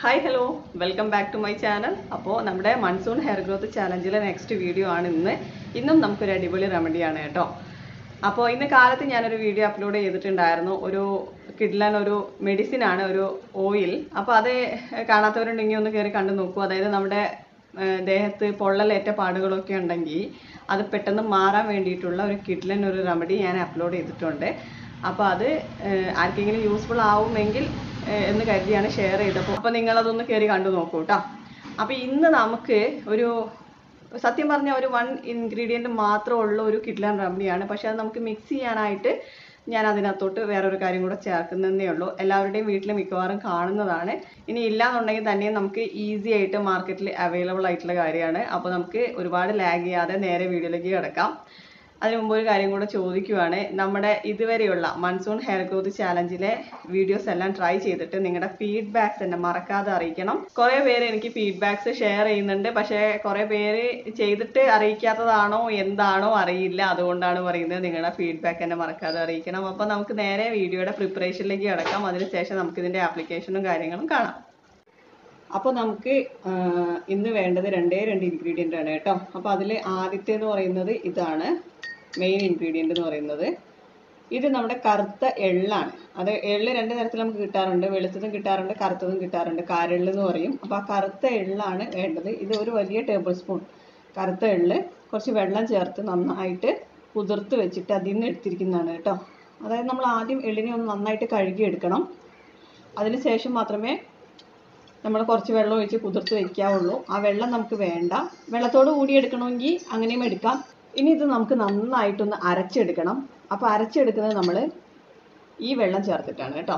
hi hello welcome back to my channel അപ്പോൾ നമ്മുടെ monsoon hair growth ചാലഞ്ചിലെ next video ആണ് ഇന്ന് ഇന്നും നമുക്കൊരു അടിപൊളി റെമഡിയാണ് കേട്ടോ അപ്പോൾ ഇന്ന് കാലത്ത് ഞാനൊരു വീഡിയോ അപ്ലോഡ് ചെയ്തിട്ടുണ്ടായിരുന്നു ഒരു കിഡ്ലൻ ഒരു മെഡിസിൻ ആണ് ഒരു ഓയിൽ അപ്പോൾ അത് കാണാത്തവരുണ്ടെങ്കിൽ ഒന്ന് കയറി കണ്ടു നോക്കൂ അതായത് നമ്മുടെ ഏഹ്, ദേഹത്ത് പൊള്ളലേറ്റ പാടുകളൊക്കെ ഉണ്ടെങ്കിൽ അത് പെട്ടെന്ന് മാറാൻ വേണ്ടിയിട്ടുള്ള ഒരു കിഡ്ലൻ ഒരു റെമഡി ഞാൻ അപ്ലോഡ് ചെയ്തിട്ടുണ്ട് അപ്പോൾ അത് ഏഹ്, ആർക്കെങ്കിലും യൂസ്ഫുൾ ആവുമെങ്കിൽ ഏഹ്, എന്ന് കരുതിയാണ് ഷെയർ ചെയ്തപ്പോൾ അപ്പോൾ നിങ്ങളതൊന്ന് കയറി കണ്ടു നോക്കൂ കേട്ടോ അപ്പോൾ ഇന്ന് നമുക്ക് ഒരു സത്യം പറഞ്ഞാൽ ഒരു വൺ ഇൻഗ്രീഡിയൻറ്റ് മാത്രമുള്ള ഒരു കിഡ്ലൻ റെമഡിയാണ് പക്ഷെ അത് നമുക്ക് മിക്സ് ചെയ്യാനായിട്ട് ഞാൻ അതിനകത്തോട്ട് വേറൊരു കാര്യം കൂടെ ചേർക്കുന്നതേ ഉള്ളൂ എല്ലാവരുടെയും വീട്ടിൽ മിക്കവാറും കാണുന്നതാണ് ഇനി ഇല്ലാന്നുണ്ടെങ്കിൽ തന്നെ നമുക്ക് ഈസി ആയിട്ട് മാർക്കറ്റിൽ അവൈലബിൾ ആയിട്ടുള്ള കാര്യമാണ് അപ്പോൾ നമുക്ക് ഒരുപാട് ലാഗ് ചെയ്യാതെ നേരെ വീഡിയോയിലേക്ക് കിടക്കാം അതിന് മുമ്പ് ഒരു കാര്യം കൂടെ ചോദിക്കുവാണ് നമ്മുടെ ഇതുവരെയുള്ള മൺസൂൺ ഹെയർ ഗ്രോത്ത് ചാലഞ്ചിലെ വീഡിയോസ് എല്ലാം ട്രൈ ചെയ്തിട്ട് നിങ്ങളുടെ ഫീഡ്ബാക്സ് എന്നെ മറക്കാതെ അറിയിക്കണം കുറേ പേര് എനിക്ക് ഫീഡ്ബാക്സ് ഷെയർ ചെയ്യുന്നുണ്ട് പക്ഷേ കുറേ പേര് ചെയ്തിട്ട് അറിയിക്കാത്തതാണോ എന്താണോ അറിയില്ല അതുകൊണ്ടാണ് പറയുന്നത് നിങ്ങളുടെ ഫീഡ്ബാക്ക് എന്നെ മറക്കാതെ അറിയിക്കണം അപ്പോൾ നമുക്ക് നേരെ വീഡിയോയുടെ പ്രിപ്പറേഷനിലേക്ക് കിടക്കാം അതിനുശേഷം നമുക്ക് ഇതിൻ്റെ ആപ്ലിക്കേഷനും കാര്യങ്ങളും കാണാം അപ്പോൾ നമുക്ക് ആ, ഇന്ന് വേണ്ടത് രണ്ടേ രണ്ട് ഇൻഗ്രീഡിയൻ്റ് ആണ് കേട്ടോ അപ്പോൾ അതിൽ ആദ്യത്തെ എന്ന് പറയുന്നത് ഇതാണ് മെയിൻ ഇൻഗ്രീഡിയൻ്റ് എന്ന് പറയുന്നത് ഇത് നമ്മുടെ കറുത്ത എള്ളാണ് അത് എള്ള് രണ്ട് തരത്തിൽ നമുക്ക് കിട്ടാറുണ്ട് വെളുത്തതും കിട്ടാറുണ്ട് കറുത്തതും കിട്ടാറുണ്ട് കാരെള്ള് എന്ന് പറയും അപ്പോൾ ആ കറുത്ത എള്ളാണ് വേണ്ടത് ഇത് ഒരു വലിയ ടേബിൾ സ്പൂൺ കറുത്ത എള്ള് കുറച്ച് വെള്ളം ചേർത്ത് നന്നായിട്ട് കുതിർത്ത് വെച്ചിട്ട് അതിൽ നിന്ന് എടുത്തിരിക്കുന്നതാണ് കേട്ടോ അതായത് നമ്മൾ ആദ്യം എള്ളിനെ ഒന്ന് നന്നായിട്ട് കഴുകി എടുക്കണം അതിന് ശേഷം മാത്രമേ നമ്മൾ കുറച്ച് വെള്ളം ഒഴിച്ച് കുതിർത്ത് വെക്കാവുള്ളൂ ആ വെള്ളം നമുക്ക് വേണ്ട വെള്ളത്തോട് കൂടി എടുക്കണമെങ്കിൽ അങ്ങനെയും എടുക്കാം ഇനി ഇത് നമുക്ക് നന്നായിട്ടൊന്ന് അരച്ചെടുക്കണം അപ്പോൾ അരച്ചെടുക്കുന്നത് നമ്മൾ ഈ വെള്ളം ചേർത്തിട്ടാണ് കേട്ടോ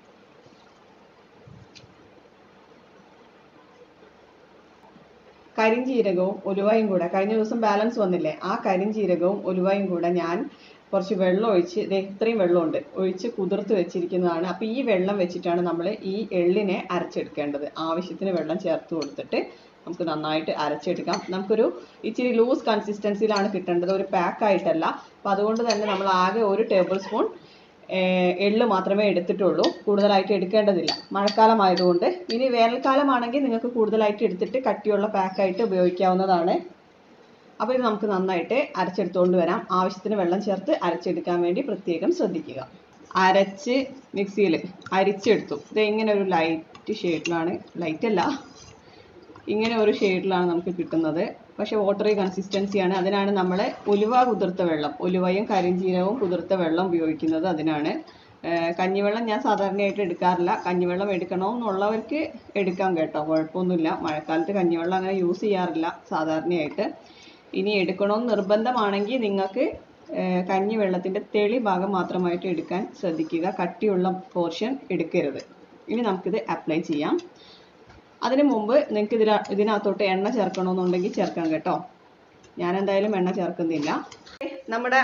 കരിഞ്ജീരകവും ഉലുവയും കൂടെ കഴിഞ്ഞ ദിവസം ബാലൻസ് വന്നില്ലേ ആ കരിഞ്ജീരകവും ഉലുവയും കൂടെ ഞാൻ കുറച്ച് വെള്ളം ഒഴിച്ച് ദേ ഇത്രയും വെള്ളമുണ്ട് ഒഴിച്ച് കുതിർത്ത് വെച്ചിരിക്കുന്നതാണ് അപ്പോൾ ഈ വെള്ളം വെച്ചിട്ടാണ് നമ്മൾ ഈ എള്ളിനെ അരച്ചെടുക്കേണ്ടത് ആവശ്യത്തിന് വെള്ളം ചേർത്ത് കൊടുത്തിട്ട് നമുക്ക് നന്നായിട്ട് അരച്ചെടുക്കാം നമുക്കൊരു ഇച്ചിരി ലൂസ് കൺസിസ്റ്റൻസിയിലാണ് കിട്ടേണ്ടത് ഒരു പാക്ക് ആയിട്ടല്ല അപ്പോൾ അതുകൊണ്ട് തന്നെ നമ്മൾ ആകെ ഒരു ടേബിൾ സ്പൂൺ എള്ള് മാത്രമേ എടുത്തിട്ടുള്ളൂ കൂടുതലായിട്ട് എടുക്കേണ്ടതില്ല മഴക്കാലം ആയതുകൊണ്ട് ഇനി വേനൽക്കാലമാണെങ്കിൽ നിങ്ങൾക്ക് കൂടുതലായിട്ട് എടുത്തിട്ട് കട്ടിയുള്ള പാക്കായിട്ട് ഉപയോഗിക്കാവുന്നതാണ് അപ്പോൾ ഇത് നമുക്ക് നന്നായിട്ട് അരച്ചെടുത്തുകൊണ്ട് വരാം ആവശ്യത്തിന് വെള്ളം ചേർത്ത് അരച്ചെടുക്കാൻ വേണ്ടി പ്രത്യേകം ശ്രദ്ധിക്കുക അരച്ച് മിക്സിയിൽ അരിച്ചെടുത്തു ഇത് ഇങ്ങനെ ഒരു ലൈറ്റ് ഷെയ്ഡിലാണ് ലൈറ്റ് അല്ല ഇങ്ങനെ ഒരു ഷെയ്ഡിലാണ് നമുക്ക് കിട്ടുന്നത് പക്ഷേ വാട്ടറി കൺസിസ്റ്റൻസിയാണ് അതിനാണ് നമ്മൾ ഉലുവ കുതിർത്ത വെള്ളം ഉലുവയും കരിഞ്ചീരകവും കുതിർത്ത വെള്ളം ഉപയോഗിക്കുന്നത് അതിനാണ് ഏർ കഞ്ഞിവെള്ളം ഞാൻ സാധാരണയായിട്ട് എടുക്കാറില്ല കഞ്ഞിവെള്ളം എടുക്കണമെന്നുള്ളവർക്ക് എടുക്കാം കേട്ടോ കുഴപ്പമൊന്നുമില്ല മഴക്കാലത്ത് കഞ്ഞിവെള്ളം അങ്ങനെ യൂസ് ചെയ്യാറില്ല സാധാരണയായിട്ട് ഇനി എടുക്കണമെന്ന് നിർബന്ധമാണെങ്കിൽ നിങ്ങൾക്ക് ഏർ കഞ്ഞിവെള്ളത്തിൻ്റെ തെളി ഭാഗം മാത്രമായിട്ട് എടുക്കാൻ ശ്രദ്ധിക്കുക കട്ടിയുള്ള പോർഷൻ എടുക്കരുത് ഇനി നമുക്കിത് അപ്ലൈ ചെയ്യാം അതിന് മുമ്പ് നിങ്ങൾക്ക് ഇതിന ഇതിനകത്തോട്ട് എണ്ണ ചേർക്കണമെന്നുണ്ടെങ്കിൽ ചേർക്കാം കേട്ടോ ഞാൻ എന്തായാലും എണ്ണ ചേർക്കുന്നില്ല നമ്മുടെ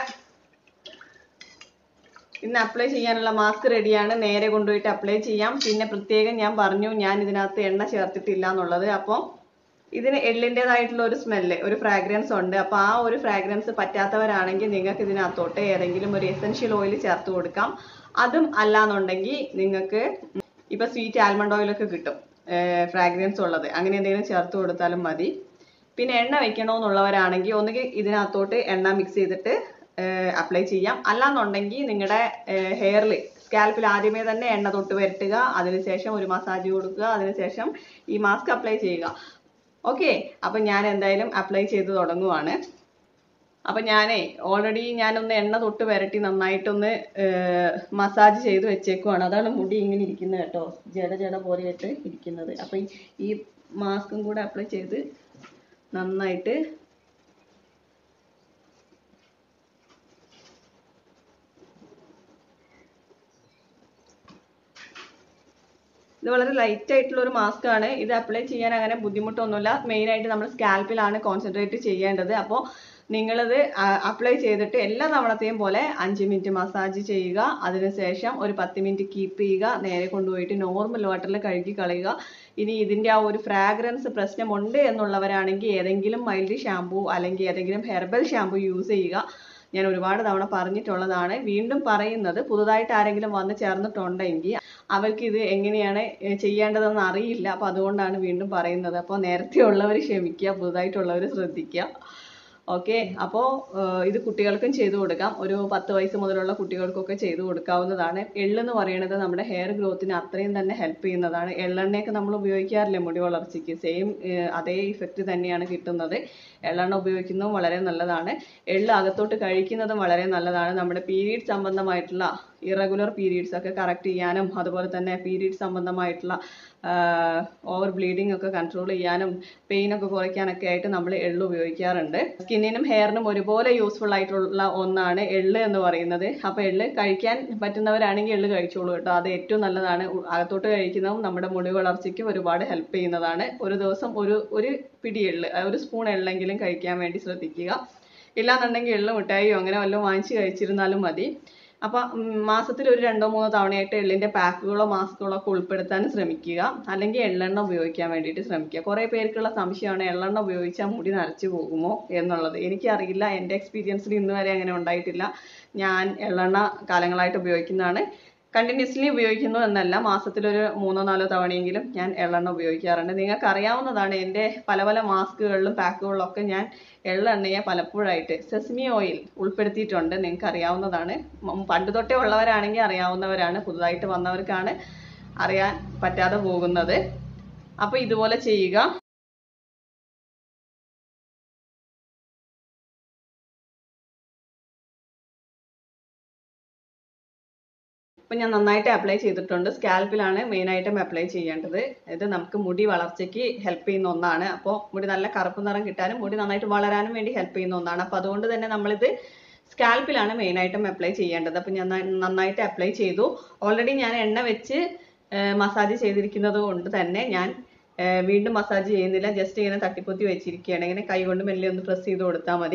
ഇന്ന് അപ്ലൈ ചെയ്യാനുള്ള മാസ്ക് റെഡിയാണ് നേരെ കൊണ്ടുപോയിട്ട് അപ്ലൈ ചെയ്യാം പിന്നെ പ്രത്യേകം ഞാൻ പറഞ്ഞു ഞാൻ ഇതിനകത്ത് എണ്ണ ചേർത്തിട്ടില്ല എന്നുള്ളത് അപ്പോൾ ഇതിന് എള്ളിൻ്റെതായിട്ടുള്ള ഒരു സ്മെല്ല് ഒരു ഫ്രാഗ്രൻസ് ഉണ്ട് അപ്പോൾ ആ ഒരു ഫ്രാഗ്രൻസ് പറ്റാത്തവരാണെങ്കിൽ നിങ്ങൾക്ക് ഇതിനകത്തോട്ട് ഏതെങ്കിലും ഒരു എസെൻഷ്യൽ ഓയിൽ ചേർത്ത് കൊടുക്കാം അതും അല്ലാന്നുണ്ടെങ്കിൽ നിങ്ങൾക്ക് ഇപ്പൊ സ്വീറ്റ് ആൽമണ്ട് ഓയിലൊക്കെ കിട്ടും ഫ്രാഗ്രൻസ് ഉള്ളത് അങ്ങനെ എന്തെങ്കിലും ചേർത്ത് കൊടുത്താലും മതി പിന്നെ എണ്ണ വെക്കണമെന്നുള്ളവരാണെങ്കിൽ ഒന്നുകിൽ ഇതിനകത്തോട്ട് എണ്ണ മിക്സ് ചെയ്തിട്ട് അപ്ലൈ ചെയ്യാം അല്ലാന്നുണ്ടെങ്കിൽ നിങ്ങളുടെ ഹെയറിൽ സ്കാൽപ്പിൽ ആദ്യമേ തന്നെ എണ്ണ തൊട്ട് വരട്ടുക അതിനുശേഷം ഒരു മസാജ് കൊടുക്കുക അതിനുശേഷം ഈ മാസ്ക് അപ്ലൈ ചെയ്യുക ഓക്കെ അപ്പം ഞാൻ എന്തായാലും അപ്ലൈ ചെയ്ത് തുടങ്ങുവാണ് അപ്പം ഞാനേ ഓൾറെഡി ഞാനൊന്ന് എണ്ണ തൊട്ട് വരട്ടി നന്നായിട്ടൊന്ന് മസാജ് ചെയ്ത് വെച്ചേക്കുവാണ് അതാണ് മുടി ഇങ്ങനെ ഇരിക്കുന്നത് കേട്ടോ ജട ജട പോലെയായിട്ട് ഇരിക്കുന്നത് അപ്പം ഈ- ഈ മാസ്കും കൂടെ അപ്ലൈ ചെയ്ത് നന്നായിട്ട് ഇത് വളരെ ലൈറ്റ് ആയിട്ടുള്ള ഒരു മാസ്ക് ആണ് ഇത് അപ്ലൈ ചെയ്യാൻ അങ്ങനെ ബുദ്ധിമുട്ടൊന്നുമില്ല മെയിൻ ആയിട്ട് നമ്മൾ സ്കാൽപ്പിലാണ് കോൺസെൻട്രേറ്റ് ചെയ്യേണ്ടത് അപ്പോൾ നിങ്ങളിത് അപ്ലൈ ചെയ്തിട്ട് എല്ലാ തവണത്തെയും പോലെ അഞ്ച് മിനിറ്റ് മസാജ് ചെയ്യുക അതിനുശേഷം ഒരു പത്ത് മിനിറ്റ് കീപ്പ് ചെയ്യുക നേരെ കൊണ്ടുപോയിട്ട് നോർമൽ വാട്ടറിൽ കഴുകി കളയുക ഇനി ഇതിൻ്റെ ആ ഒരു ഫ്രാഗ്രൻസ് പ്രശ്നമുണ്ട് എന്നുള്ളവരാണെങ്കിൽ ഏതെങ്കിലും മൈൽഡ് ഷാമ്പൂ അല്ലെങ്കിൽ ഏതെങ്കിലും ഹെർബൽ ഷാമ്പൂ യൂസ് ചെയ്യുക ഞാൻ ഒരുപാട് തവണ പറഞ്ഞിട്ടുള്ളതാണ് വീണ്ടും പറയുന്നത് പുതുതായിട്ട് ആരെങ്കിലും വന്ന് ചേർന്നിട്ടുണ്ടെങ്കിൽ അവർക്ക് ഇത് എങ്ങനെയാണ് ഏർ ചെയ്യേണ്ടതെന്ന് അറിയില്ല അപ്പോൾ അതുകൊണ്ടാണ് വീണ്ടും പറയുന്നത് അപ്പോൾ നേരത്തെ ഉള്ളവർ ക്ഷമിക്കുക പുതുതായിട്ടുള്ളവർ ശ്രദ്ധിക്കുക ഓക്കെ അപ്പോൾ ഇത് കുട്ടികൾക്കും ചെയ്തു കൊടുക്കാം ഒരു പത്ത് വയസ്സ് മുതലുള്ള കുട്ടികൾക്കൊക്കെ ചെയ്തു കൊടുക്കാവുന്നതാണ് എള്ളെന്ന് പറയുന്നത് നമ്മുടെ ഹെയർ ഗ്രോത്തിന് അത്രയും തന്നെ ഹെൽപ്പ് ചെയ്യുന്നതാണ് എള്ളെണ്ണയൊക്കെ നമ്മൾ ഉപയോഗിക്കാറില്ലേ മുടി വളർച്ചയ്ക്ക് സെയിം അതേ ഇഫക്റ്റ് തന്നെയാണ് കിട്ടുന്നത് എള്ളെണ്ണ ഉപയോഗിക്കുന്നതും വളരെ നല്ലതാണ് എള്ള് അകത്തോട്ട് കഴിക്കുന്നതും വളരെ നല്ലതാണ് നമ്മുടെ പീരീഡ് സംബന്ധമായിട്ടുള്ള ഇറഗുലർ പീരീഡ്സ് ഒക്കെ കറക്റ്റ് ചെയ്യാനും അതുപോലെ തന്നെ പീരീഡ് സംബന്ധമായിട്ടുള്ള ഓവർ ബ്ലീഡിംഗ് ഒക്കെ കൺട്രോൾ ചെയ്യാനും പെയിൻ ഒക്കെ കുറയ്ക്കാനൊക്കെ ആയിട്ട് നമ്മൾ എള്ള് ഉപയോഗിക്കാറുണ്ട് സ്കിന്നിനും ഹെയറിനും ഒരുപോലെ യൂസ്ഫുൾ ആയിട്ടുള്ള ഒന്നാണ് എള്ള് എന്ന് പറയുന്നത് അപ്പോൾ എള്ള് കഴിക്കാൻ പറ്റുന്നവരാണെങ്കിൽ എള്ള് കഴിച്ചോളൂ കേട്ടോ അത് ഏറ്റവും നല്ലതാണ് ഉ- അകത്തോട്ട് കഴിക്കുന്നതും നമ്മുടെ മുടി വളർച്ചയ്ക്ക് ഒരുപാട് ഹെൽപ്പ് ചെയ്യുന്നതാണ് ഒരു ദിവസം ഒരു ഒരു പിടി എള്ള് അഹ് ഒരു സ്പൂൺ എള്ളെങ്കിലും കഴിക്കാൻ വേണ്ടി ശ്രദ്ധിക്കുക ഇല്ലാന്നുണ്ടെങ്കിൽ എള്ള് മിഠായിയോ അങ്ങനെ വല്ലതും വാങ്ങിച്ച് കഴിച്ചിരുന്നാലും മതി അപ്പം മാസത്തിൽ ഒരു രണ്ടോ മൂന്നോ തവണയായിട്ട് എള്ളിന്റെ പാക്കുകളോ മാസ്കുകളോ ഒക്കെ ഉൾപ്പെടുത്താൻ ശ്രമിക്കുക അല്ലെങ്കിൽ എള്ളെണ്ണ ഉപയോഗിക്കാൻ വേണ്ടിയിട്ട് ശ്രമിക്കുക കുറേ പേർക്കുള്ള സംശയമാണ് എള്ളെണ്ണ ഉപയോഗിച്ചാൽ മുടി നരച്ചു പോകുമോ എന്നുള്ളത് എനിക്കറിയില്ല എൻ്റെ എക്സ്പീരിയൻസിൽ ഇന്ന് വരെ അങ്ങനെ ഉണ്ടായിട്ടില്ല ഞാൻ എള്ളെണ്ണ കാലങ്ങളായിട്ട് ഉപയോഗിക്കുന്നതാണ് കണ്ടിന്യൂസ്ലി ഉപയോഗിക്കുന്നു എന്നല്ല മാസത്തിലൊരു മൂന്നോ നാലോ തവണയെങ്കിലും ഞാൻ എള്ളെണ്ണ ഉപയോഗിക്കാറുണ്ട് നിങ്ങൾക്ക് അറിയാവുന്നതാണ് എൻ്റെ പല പല മാസ്കുകളിലും പാക്കുകളിലും ഒക്കെ ഞാൻ എള്ളെണ്ണയെ പലപ്പോഴായിട്ട് സെസമി ഓയിൽ ഉൾപ്പെടുത്തിയിട്ടുണ്ട് നിങ്ങൾക്ക് അറിയാവുന്നതാണ് ഉം പണ്ട് തൊട്ടേ ഉള്ളവരാണെങ്കിൽ അറിയാവുന്നവരാണ് പുതുതായിട്ട് വന്നവർക്കാണ് അറിയാൻ പറ്റാതെ പോകുന്നത് അപ്പോൾ ഇതുപോലെ ചെയ്യുക ഇപ്പം ഞാൻ നന്നായിട്ട് അപ്ലൈ ചെയ്തിട്ടുണ്ട് സ്കാൽപ്പിലാണ് മെയിനായിട്ടും അപ്ലൈ ചെയ്യേണ്ടത് ഇത് നമുക്ക് മുടി വളർച്ചയ്ക്ക് ഹെൽപ്പ് ചെയ്യുന്ന ഒന്നാണ് അപ്പോൾ മുടി നല്ല കറുപ്പ് നിറം കിട്ടാനും മുടി നന്നായിട്ട് വളരാനും വേണ്ടി ഹെൽപ്പ് ചെയ്യുന്ന ഒന്നാണ് അപ്പോൾ അതുകൊണ്ട് തന്നെ നമ്മളിത് സ്കാൽപ്പിലാണ് മെയിനായിട്ടും അപ്ലൈ ചെയ്യേണ്ടത് അപ്പോൾ ഞാൻ നന്നാ- നന്നായിട്ട് അപ്ലൈ ചെയ്തു ഓൾറെഡി ഞാൻ എണ്ണ വെച്ച് മസാജ് ചെയ്തിരിക്കുന്നത് കൊണ്ട് തന്നെ ഞാൻ ഏർ വീണ്ടും മസാജ് ചെയ്യുന്നില്ല ജസ്റ്റ് ഇങ്ങനെ തട്ടിപ്പൊത്തി വെച്ചിരിക്കുകയാണ് ഇങ്ങനെ കൈ കൊണ്ട് മെല്ലെ ഒന്ന് പ്രസ് ചെയ്ത് കൊടുത്താൽ മതി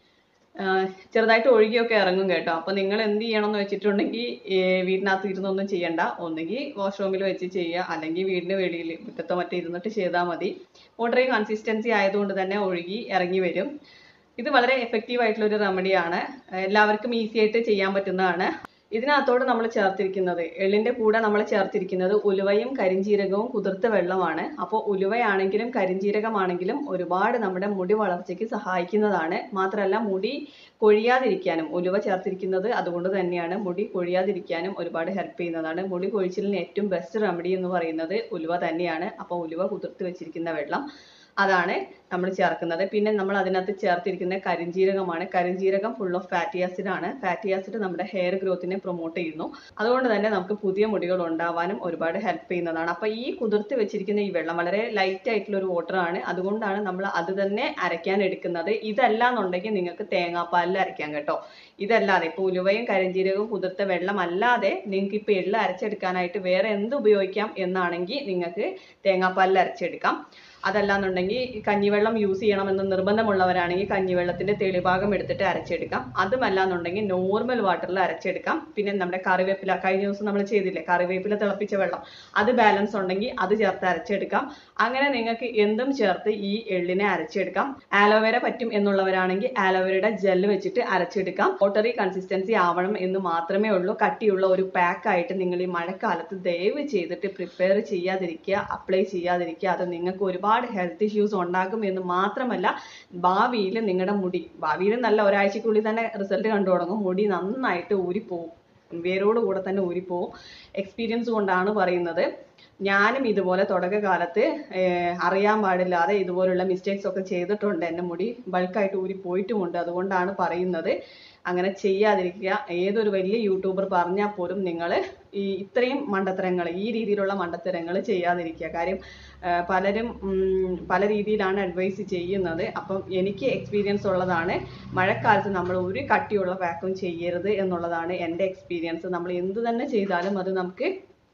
ആഹ് ചെറുതായിട്ട് ഒഴുകിയൊക്കെ ഇറങ്ങും കേട്ടോ അപ്പോൾ നിങ്ങൾ എന്ത് ചെയ്യണം എന്ന് വെച്ചിട്ടുണ്ടെങ്കിൽ വീടിനകത്ത് ഇരുന്നൊന്നും ചെയ്യണ്ട ഒന്നുകിൽ വാഷ്റൂമിൽ വെച്ച് ചെയ്യുക അല്ലെങ്കിൽ വീടിന് വെളിയിൽ മുറ്റത്തോ മറ്റോ ഇരുന്നിട്ട് ചെയ്താൽ മതി വാട്ടറി കൺസിസ്റ്റൻസി ആയതുകൊണ്ട് തന്നെ ഒഴുകി ഇറങ്ങി വരും ഇത് വളരെ എഫക്റ്റീവ് ആയിട്ടുള്ള ഒരു റെമഡിയാണ് എല്ലാവർക്കും ഈസി ആയിട്ട് ചെയ്യാൻ പറ്റുന്നതാണ് ഇതിനകത്തോട് നമ്മൾ ചേർത്തിരിക്കുന്നത് എള്ളിന്റെ കൂടെ നമ്മൾ ചേർത്തിരിക്കുന്നത് ഉലുവയും കരിഞ്ജീരകവും കുതിർത്ത വെള്ളമാണ് അപ്പോൾ ഉലുവയാണെങ്കിലും കരിഞ്ജീരകമാണെങ്കിലും ഒരുപാട് നമ്മുടെ മുടി വളർച്ചയ്ക്ക് സഹായിക്കുന്നതാണ് മാത്രമല്ല മുടി കൊഴിയാതിരിക്കാനും ഉലുവ ചേർത്തിരിക്കുന്നത് അതുകൊണ്ട് തന്നെയാണ് മുടി കൊഴിയാതിരിക്കാനും ഒരുപാട് ഹെൽപ്പ് ചെയ്യുന്നതാണ് മുടി കൊഴിച്ചിലിന് ഏറ്റവും ബെസ്റ്റ് റെമഡി എന്ന് പറയുന്നത് ഉലുവ തന്നെയാണ് അപ്പോൾ ഉലുവ കുതിർത്ത് വെച്ചിരിക്കുന്ന വെള്ളം അതാണ് നമ്മൾ ചേർക്കുന്നത് പിന്നെ നമ്മൾ അതിനകത്ത് ചേർത്തിരിക്കുന്ന കരിഞ്ജീരകമാണ് കരിഞ്ജീരകം ഫുൾ ഓഫ് ഫാറ്റി ആസിഡ് ആണ് ഫാറ്റി ആസിഡ് നമ്മുടെ ഹെയർ ഗ്രോത്തിനെ പ്രൊമോട്ട് ചെയ്യുന്നു അതുകൊണ്ട് തന്നെ നമുക്ക് പുതിയ മുടികൾ ഉണ്ടാവാനും ഒരുപാട് ഹെൽപ്പ് ചെയ്യുന്നതാണ് അപ്പോൾ ഈ കുതിർത്ത് വെച്ചിരിക്കുന്ന ഈ വെള്ളം വളരെ ലൈറ്റ് ആയിട്ടുള്ള ഒരു വാട്ടർ ആണ് അതുകൊണ്ടാണ് നമ്മൾ അത് തന്നെ അരയ്ക്കാൻ എടുക്കുന്നത് ഇതല്ല എന്നുണ്ടെങ്കിൽ നിങ്ങൾക്ക് തേങ്ങാപ്പാലിൽ അരയ്ക്കാം കേട്ടോ ഇതല്ലാതെ ഇപ്പോൾ ഉലുവയും കരിഞ്ജീരകവും കുതിർത്ത വെള്ളം അല്ലാതെ നിങ്ങൾക്ക് ഇപ്പോൾ എള്ള് അരച്ചെടുക്കാനായിട്ട് വേറെ എന്ത് ഉപയോഗിക്കാം എന്നാണെങ്കിൽ നിങ്ങൾക്ക് തേങ്ങാപ്പാലിൽ അരച്ചെടുക്കാം അതല്ലാന്നുണ്ടെങ്കിൽ കഞ്ഞിവെള്ളം യൂസ് ചെയ്യണമെന്ന് നിർബന്ധമുള്ളവരാണെങ്കിൽ കഞ്ഞിവെള്ളത്തിന്റെ തെളിഭാഗം എടുത്തിട്ട് അരച്ചെടുക്കാം അതുമല്ല എന്നുണ്ടെങ്കിൽ നോർമൽ വാട്ടറിൽ അരച്ചെടുക്കാം പിന്നെ നമ്മുടെ കറിവേപ്പില കഴിഞ്ഞ ദിവസം നമ്മൾ ചെയ്തില്ലേ കറിവേപ്പില തിളപ്പിച്ച വെള്ളം അത് ബാലൻസ് ഉണ്ടെങ്കിൽ അത് ചേർത്ത് അരച്ചെടുക്കാം അങ്ങനെ നിങ്ങൾക്ക് എന്തും ചേർത്ത് ഈ എള്ളിനെ അരച്ചെടുക്കാം ആലോവേര പറ്റും എന്നുള്ളവരാണെങ്കിൽ ആലോവേരയുടെ ജെല്ല് വെച്ചിട്ട് അരച്ചെടുക്കാം വാട്ടറി കൺസിസ്റ്റൻസി ആവണം എന്ന് മാത്രമേ ഉള്ളൂ കട്ടിയുള്ള ഒരു പാക്ക് ആയിട്ട് നിങ്ങൾ ഈ മഴക്കാലത്ത് ദയവ് ചെയ്തിട്ട് പ്രിപ്പയർ ചെയ്യാതിരിക്കുക അപ്ലൈ ചെയ്യാതിരിക്കുക അത് നിങ്ങൾക്ക് ഒരുപാട് ഹെൽത്ത് ഇഷ്യൂസ് ഉണ്ടാക്കും എന്ന് മാത്രമല്ല ഭാവിയിൽ നിങ്ങളുടെ മുടി ഭാവിയിൽ നല്ല ഒരാഴ്ചക്കുള്ളിൽ തന്നെ റിസൾട്ട് കണ്ടു തുടങ്ങും മുടി നന്നായിട്ട് ഊരിപ്പോവും വേരോട് കൂടെ തന്നെ ഊരിപ്പോവും എക്സ്പീരിയൻസ് കൊണ്ടാണ് പറയുന്നത് ഞാനും ഇതുപോലെ തുടക്കകാലത്ത് ഏർ അറിയാൻ പാടില്ലാതെ ഇതുപോലുള്ള മിസ്റ്റേക്സ് ഒക്കെ ചെയ്തിട്ടുണ്ട് എൻ്റെ മുടി ബൾക്കായിട്ട് ഊരി പോയിട്ടുമുണ്ട് അതുകൊണ്ടാണ് പറയുന്നത് അങ്ങനെ ചെയ്യാതിരിക്കുക ഏതൊരു വലിയ യൂട്യൂബർ പറഞ്ഞാൽ പോലും നിങ്ങൾ ഈ ഇത്രയും മണ്ടത്തരങ്ങൾ ഈ രീതിയിലുള്ള മണ്ടത്തരങ്ങൾ ചെയ്യാതിരിക്കുക കാര്യം ആ, പലരും ഉം, പല രീതിയിലാണ് അഡ്വൈസ് ചെയ്യുന്നത് അപ്പം എനിക്ക് എക്സ്പീരിയൻസ് ഉള്ളതാണ് മഴക്കാലത്ത് നമ്മൾ ഒരു കട്ടിയുള്ള പാക്കും ചെയ്യരുത് എന്നുള്ളതാണ് എൻ്റെ എക്സ്പീരിയൻസ് നമ്മൾ എന്ത് തന്നെ ചെയ്താലും അത് നമുക്ക്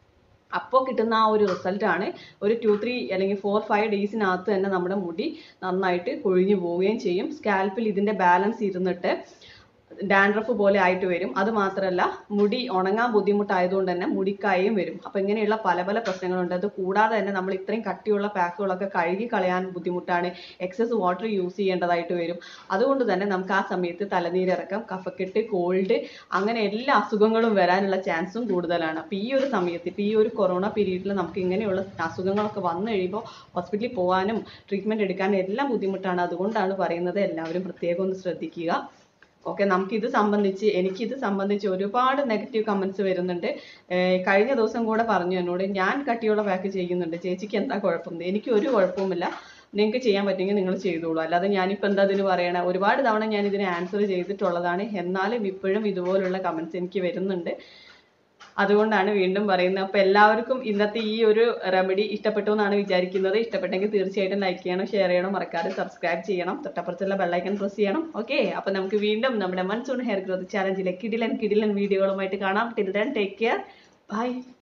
അപ്പോൾ കിട്ടുന്ന ആ ഒരു റിസൾട്ട് ആണ് ഒരു ടു ത്രീ അല്ലെങ്കിൽ ഫോർ ഫൈവ് ഡേയ്സിനകത്ത് തന്നെ നമ്മുടെ മുടി നന്നായിട്ട് കൊഴിഞ്ഞു പോവുകയും ചെയ്യും സ്കാൽപ്പിൽ ഇതിൻ്റെ ബാലൻസ് ഇരുന്നിട്ട് ഡാൻഡ്രഫ് പോലെ ആയിട്ട് വരും അത് മാത്രമല്ല മുടി ഉണങ്ങാൻ ബുദ്ധിമുട്ടായതുകൊണ്ട് തന്നെ മുടിക്കായും വരും അപ്പോൾ ഇങ്ങനെയുള്ള പല പല പ്രശ്നങ്ങളുണ്ട് അത് കൂടാതെ തന്നെ നമ്മൾ ഇത്രയും കട്ടിയുള്ള പാക്കുകളൊക്കെ കഴുകി കളയാൻ ബുദ്ധിമുട്ടാണ് എക്സസ് വാട്ടർ യൂസ് ചെയ്യേണ്ടതായിട്ട് വരും അതുകൊണ്ട് തന്നെ നമുക്ക് ആ സമയത്ത് തലനീരിറക്കം കഫക്കെട്ട് കോൾഡ് അങ്ങനെ എല്ലാ അസുഖങ്ങളും വരാനുള്ള ചാൻസും കൂടുതലാണ് അപ്പോൾ ഈ ഒരു സമയത്ത് ഇപ്പോൾ ഈ ഒരു കൊറോണ പീരീഡിൽ നമുക്ക് ഇങ്ങനെയുള്ള അസുഖങ്ങളൊക്കെ വന്നു കഴിയുമ്പോൾ ഹോസ്പിറ്റലിൽ പോകാനും ട്രീറ്റ്മെൻറ്റ് എടുക്കാനും എല്ലാം ബുദ്ധിമുട്ടാണ് അതുകൊണ്ടാണ് പറയുന്നത് എല്ലാവരും പ്രത്യേകം ഒന്ന് ശ്രദ്ധിക്കുക ഓക്കെ നമുക്കിത് സംബന്ധിച്ച് എനിക്കിത് സംബന്ധിച്ച് ഒരുപാട് നെഗറ്റീവ് കമൻസ് വരുന്നുണ്ട് ഏർ കഴിഞ്ഞ ദിവസം കൂടെ പറഞ്ഞു എന്നോട് ഞാൻ കട്ടിയുള്ള പാക്ക് ചെയ്യുന്നുണ്ട് ചേച്ചിക്ക് എന്താ കുഴപ്പം എനിക്ക് ഒരു കുഴപ്പവുമില്ല നിങ്ങൾക്ക് ചെയ്യാൻ പറ്റുമെങ്കിൽ നിങ്ങൾ ചെയ്തോളൂ അല്ലാതെ ഞാനിപ്പോൾ എന്താ ഇതിന് പറയണേ ഒരുപാട് തവണ ഞാൻ ഇതിന് ആൻസർ ചെയ്തിട്ടുള്ളതാണ് എന്നാലും ഇപ്പോഴും ഇതുപോലുള്ള കമൻസ് എനിക്ക് വരുന്നുണ്ട് അതുകൊണ്ടാണ് വീണ്ടും പറയുന്നത് അപ്പോൾ എല്ലാവർക്കും ഇന്നത്തെ ഈ ഒരു റെമഡി ഇഷ്ടപ്പെട്ടു എന്നാണ് വിചാരിക്കുന്നത് ഇഷ്ടപ്പെട്ടെങ്കിൽ തീർച്ചയായിട്ടും ലൈക്ക് ചെയ്യണം ഷെയർ ചെയ്യണം മറക്കാതെ സബ്സ്ക്രൈബ് ചെയ്യണം തൊട്ടപ്പുറത്തുള്ള ബെല്ലൈക്കൺ പ്രസ് ചെയ്യണം ഓക്കെ അപ്പോൾ നമുക്ക് വീണ്ടും നമ്മുടെ മൺസൂൺ ഹെയർ ഗ്രോത്ത് ചാലഞ്ചിലെ കിടിലൻ കിടിലൻ വീഡിയോകളുമായിട്ട് കാണാം till then take care by